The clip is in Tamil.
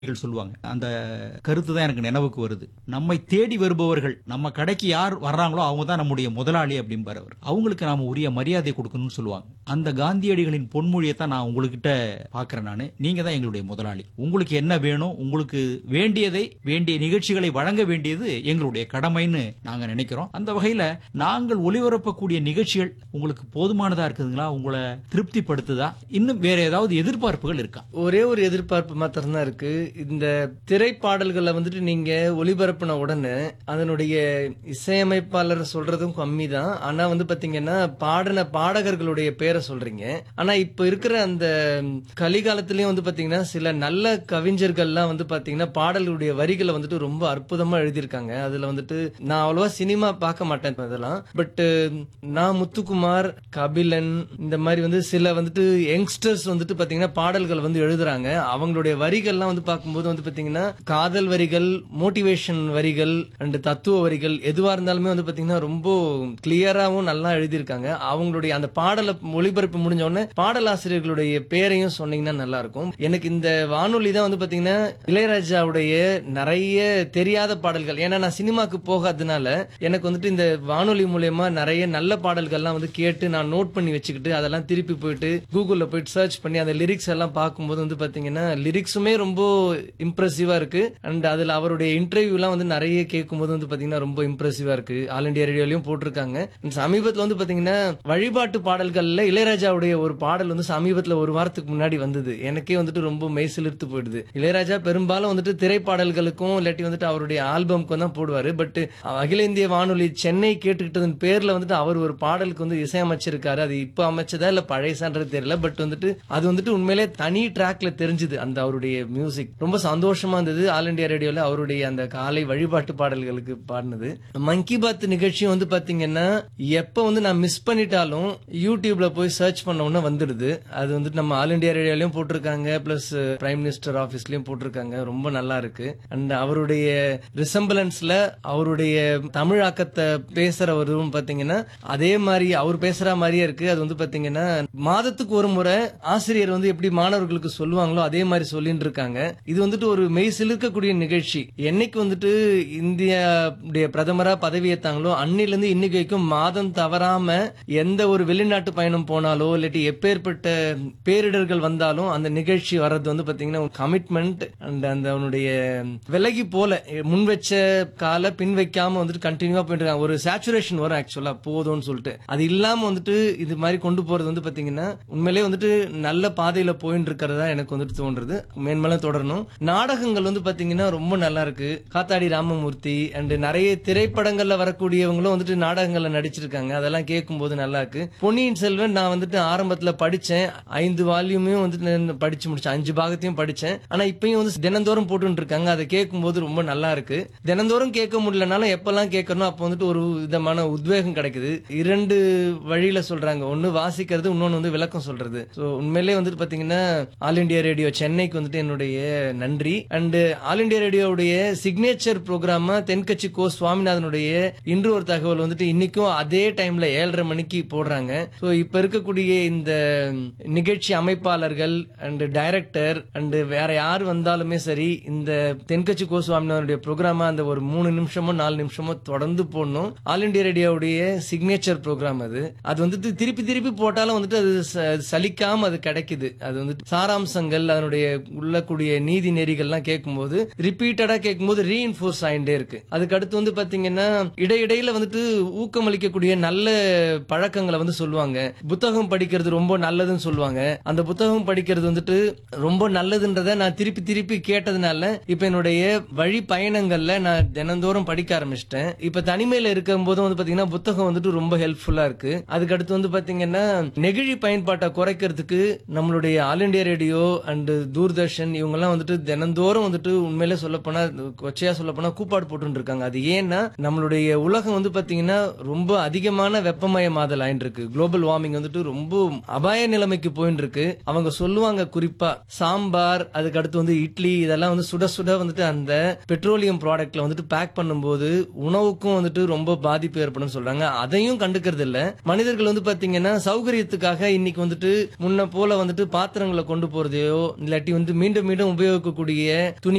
காந்தியடிகள் சொல்லுவாங்க அந்த கருத்து தான் எனக்கு நினைவுக்கு வருது நம்மை தேடி வருபவர்கள் நம்ம கடைக்கு யார் வர்றாங்களோ அவங்க தான் நம்முடைய முதலாளி அப்படிம்பார் அவர் அவங்களுக்கு நாம உரிய மரியாதை கொடுக்கணும்னு சொல்லுவாங்க அந்த காந்தியடிகளின் பொன்மொழியை தான் நான் உங்ககிட்ட பாக்குறேன் நான் நீங்க தான் எங்களுடைய முதலாளி உங்களுக்கு என்ன வேணும் உங்களுக்கு வேண்டியதை வேண்டிய நிகழ்ச்சிகளை வழங்க வேண்டியது எங்களுடைய கடமைன்னு நாங்க நினைக்கிறோம் அந்த வகையில நாங்கள் ஒளிபரப்பக்கூடிய நிகழ்ச்சிகள் உங்களுக்கு போதுமானதா இருக்குதுங்களா உங்களை திருப்திப்படுத்துதா இன்னும் வேற ஏதாவது எதிர்பார்ப்புகள் இருக்கா ஒரே ஒரு எதிர்பார்ப்பு மாத்திரம் தான் இருக்கு இந்த திரைப்பாடல்களை வந்துட்டு நீங்க ஒளிபரப்பின உடனே அதனுடைய இசையமைப்பாளர் சொல்றதும் கம்மி தான் ஆனா வந்து பாத்தீங்கன்னா பாடின பாடகர்களுடைய பேரை சொல்றீங்க ஆனா இப்ப இருக்கிற அந்த கலிகாலத்திலயும் வந்து பாத்தீங்கன்னா சில நல்ல கவிஞர்கள்லாம் வந்து பாத்தீங்கன்னா பாடல்களுடைய வரிகளை வந்துட்டு ரொம்ப அற்புதமா எழுதியிருக்காங்க அதுல வந்துட்டு நான் அவ்வளவா சினிமா பார்க்க மாட்டேன் இப்ப இதெல்லாம் பட் நான் முத்துக்குமார் கபிலன் இந்த மாதிரி வந்து சில வந்துட்டு யங்ஸ்டர்ஸ் வந்துட்டு பாத்தீங்கன்னா பாடல்கள் வந்து எழுதுறாங்க அவங்களுடைய வரிகள்லாம் வந்து பார்க்கும்போது வந்து பாத்தீங்கன்னா காதல் வரிகள் மோட்டிவேஷன் வரிகள் அண்ட் தத்துவ வரிகள் எதுவா இருந்தாலுமே வந்து பாத்தீங்கன்னா ரொம்ப கிளியராவும் நல்லா எழுதியிருக்காங்க அவங்களுடைய அந்த பாடலை ஒளிபரப்பு முடிஞ்ச உடனே பாடலாசிரியர்களுடைய பேரையும் சொன்னீங்கன்னா நல்லா இருக்கும் எனக்கு இந்த வானொலி தான் வந்து பாத்தீங்கன்னா இளையராஜாவுடைய நிறைய தெரியாத பாடல்கள் ஏன்னா நான் சினிமாக்கு போகாததுனால எனக்கு வந்துட்டு இந்த வானொலி மூலியமா நிறைய நல்ல பாடல்கள்லாம் வந்து கேட்டு நான் நோட் பண்ணி வச்சுக்கிட்டு அதெல்லாம் திருப்பி போயிட்டு கூகுள்ல போயிட்டு சர்ச் பண்ணி அந்த லிரிக்ஸ் எல்லாம் பார்க்கும்போது வந்து பாத்தீங்கன்னா லிரிக்ஸுமே ரொம்ப இம்ப்ரெசிவா இருக்கு அண்ட் அதுல அவருடைய இன்டர்வியூ எல்லாம் வந்து நிறைய கேட்கும்போது வந்து பாத்தீங்கன்னா ரொம்ப இம்ப்ரெசிவா இருக்கு ஆல் இண்டியா ரேடியோலயும் போட்டிருக்காங்க And சமீபத்துல வந்து பாத்தீங்கன்னா வழிபாட்டு பாடல்கள்ல இளையராஜாவுடைய ஒரு பாடல் வந்து சமீபத்துல ஒரு வாரத்துக்கு முன்னாடி வந்தது எனக்கே வந்துட்டு ரொம்ப மெய் சிலிர்த்து போயிடுது இளையராஜா பெரும்பாலும் வந்துட்டு திரைப்பாடல்களுக்கும் இல்லாட்டி வந்துட்டு அவருடைய ஆல்பம்க்கும் தான் போடுவாரு பட் அகில இந்திய வானொலி சென்னை கேட்டுக்கிட்டதன் பேர்ல வந்துட்டு அவர் ஒரு பாடலுக்கு வந்து இசையமைச்சிருக்காரு அது இப்ப அமைச்சதா இல்ல பழையசான்றது தெரியல பட் வந்துட்டு அது வந்துட்டு உண்மையிலே தனி ட்ராக்ல தெரிஞ்சுது அந்த அவருடைய மியூசிக் ரொம்ப சந்தோஷமா இருந்தது ஆல் இண்டியா ரேடியோல அவருடைய அந்த காலை வழிபாட்டு பாடல்களுக்கு பாடினது மங்கி பாத் நிகழ்ச்சியும் வந்து பாத்தீங்கன்னா எப்ப வந்து நான் மிஸ் பண்ணிட்டாலும் யூடியூப்ல போய் சர்ச் பண்ண உடனே வந்துடுது அது வந்துட்டு நம்ம ஆல் இண்டியா ரேடியோலயும் போட்டிருக்காங்க பிளஸ் பிரைம் மினிஸ்டர் ஆபீஸ்லயும் போட்டிருக்காங்க ரொம்ப நல்லா இருக்கு அண்ட் அவருடைய ரிசம்பிளன்ஸ்ல அவருடைய தமிழாக்கத்தை பேசுறவரும் பாத்தீங்கன்னா அதே மாதிரி அவர் பேசுற மாதிரியே இருக்கு அது வந்து பாத்தீங்கன்னா மாதத்துக்கு ஒரு முறை ஆசிரியர் வந்து எப்படி மாணவர்களுக்கு சொல்லுவாங்களோ அதே மாதிரி சொல்லிட்டு இருக்காங்க இது வந்துட்டு ஒரு மெய் சிலிர்க்கக்கூடிய நிகழ்ச்சி என்னைக்கு வந்துட்டு இந்தியாவுடைய பிரதமரா பதவியேத்தாங்களோ அன்னில இருந்து இன்னைக்கு வரைக்கும் மாதம் தவறாம எந்த ஒரு வெளிநாட்டு பயணம் போனாலோ இல்லாட்டி எப்பேற்பட்ட பேரிடர்கள் வந்தாலும் அந்த நிகழ்ச்சி வர்றது வந்து பாத்தீங்கன்னா கமிட்மெண்ட் அண்ட் அந்த அவனுடைய விலகி போல முன் வச்ச கால பின் வைக்காம வந்துட்டு கண்டினியூவா போயிட்டு இருக்காங்க ஒரு சேச்சுரேஷன் வரும் ஆக்சுவலா போதும்னு சொல்லிட்டு அது இல்லாம வந்துட்டு இது மாதிரி கொண்டு போறது வந்து பாத்தீங்கன்னா உண்மையிலேயே வந்துட்டு நல்ல பாதையில போயிட்டு இருக்கிறதா எனக்கு வந்துட்டு தோன்றுது மேன்மேலும் தொடரணும் நாடகங்கள் வந்து பாத்தீங்கன்னா ரொம்ப நல்லா இருக்கு காத்தாடி ராமமூர்த்தி அண்ட் நிறைய திரைப்படங்கள்ல வரக்கூடியவங்களும் வந்துட்டு நாடகங்கள்ல நடிச்சிருக்காங்க அதெல்லாம் கேட்கும்போது நல்லா இருக்கு பொன்னியின் செல்வன் நான் வந்துட்டு ஆரம்பத்துல படிச்சேன் ஐந்து வால்யூமையும் வந்துட்டு நான் படிச்சு முடிச்சேன் அஞ்சு பாகத்தையும் படிச்சேன் ஆனா இப்பயும் வந்து தினந்தோறும் போட்டுட்டு இருக்காங்க அதை கேட்கும்போது ரொம்ப நல்லா இருக்கு தினந்தோறும் கேட்க முடியலனாலும் எப்பெல்லாம் கேட்கணும் அப்போ வந்துட்டு ஒரு விதமான உத்வேகம் கிடைக்குது இரண்டு வழியில சொல்றாங்க ஒன்னு வாசிக்கிறது இன்னொன்னு வந்து விளக்கம் சொல்றது சோ உண்மையிலேயே வந்துட்டு பாத்தீங்கன்னா ஆல் இண்டியா ரேடியோ சென்னைக்கு வந்துட்டு என்னுடைய நன்றி அண்ட் ஆல் இண்டியா ரேடியோவுடைய சிக்னேச்சர் ப்ரோக்ராமா தென்கட்சி கோ சுவாமிநாதனுடைய இன்று ஒரு தகவல் வந்துட்டு இன்னைக்கும் அதே டைம்ல ஏழரை மணிக்கு போடுறாங்க சோ இப்ப இருக்கக்கூடிய இந்த நிகழ்ச்சி அமைப்பாளர்கள் அண்ட் டைரக்டர் அண்ட் வேற யார் வந்தாலுமே சரி இந்த தென்கட்சி கோ சுவாமிநாதனுடைய ப்ரோக்ராமா அந்த ஒரு மூணு நிமிஷமோ நாலு நிமிஷமோ தொடர்ந்து போடணும் ஆல் இண்டியா ரேடியோவுடைய சிக்னேச்சர் ப்ரோக்ராம் அது அது வந்துட்டு திருப்பி திருப்பி போட்டாலும் வந்துட்டு அது ச- சலிக்காம அது கிடைக்குது அது வந்துட்டு சாராம்சங்கள் அதனுடைய உள்ளக்கூடிய நீதி நெறிகள்லாம் கேட்கும்போது ரிப்பீட்டடா கேட்கும்போது ரீஇன்ஃபோர்ஸ் ஆயிட்டே இருக்கு அதுக்கு அடுத்து வந்து பாத்தீங்கன்னா இடையிடையில வந்துட்டு ஊக்கமளிக்கக்கூடிய நல்ல பழக்கங்களை வந்து சொல்லுவாங்க புத்தகம் படிக்கிறது ரொம்ப நல்லதுன்னு சொல்லுவாங்க அந்த புத்தகம் படிக்கிறது வந்துட்டு ரொம்ப நல்லதுன்றத நான் திருப்பி திருப்பி கேட்டதுனால இப்ப என்னுடைய வழி பயணங்கள்ல நான் தினந்தோறும் படிக்க ஆரம்பிச்சிட்டேன் இப்ப தனிமையில இருக்கும் போதும் வந்து பாத்தீங்கன்னா புத்தகம் வந்துட்டு ரொம்ப ஹெல்ப்ஃபுல்லா இருக்கு அதுக்கு அடுத்து வந்து பாத்தீங்கன்னா நெகிழி பயன்பாட்டை குறைக்கிறதுக்கு நம்மளுடைய all India radio and Doordarshan இவங்க எல்லாம் வந்துட்டு தினந்தோறும் வந்துட்டு உண்மையிலே சொல்ல போனா கொச்சையா சொல்ல போனா கூப்பாடு போட்டு இருக்காங்க அது ஏன்னா நம்மளுடைய உலகம் வந்து பாத்தீங்கன்னா ரொம்ப அதிகமான வெப்பமயமாதல் ஆயிட்டு இருக்கு குளோபல் வார்மிங் வந்துட்டு ரொம்ப அபாய நிலைமைக்கு போயிட்டு இருக்கு அவங்க சொல்லுவாங்க குறிப்பா சாம்பார் அதுக்கு அடுத்து வந்து இட்லி இதெல்லாம் வந்து சுட சுட வந்துட்டு அந்த பெட்ரோலியம் ப்ராடக்ட்ல வந்துட்டு பேக் பண்ணும்போது உணவுக்கும் வந்துட்டு ரொம்ப பாதிப்பு ஏற்படும் சொல்றாங்க அதையும் கண்டுக்கிறது இல்ல மனிதர்கள் வந்து பாத்தீங்கன்னா சௌகரியத்துக்காக இன்னைக்கு வந்துட்டு முன்ன போல வந்துட்டு பாத்திரங்களை கொண்டு போறதையோ இல்லாட்டி வந்து மீண்டும் மீண்டும் உபயோகிக்கக்கூடிய துணி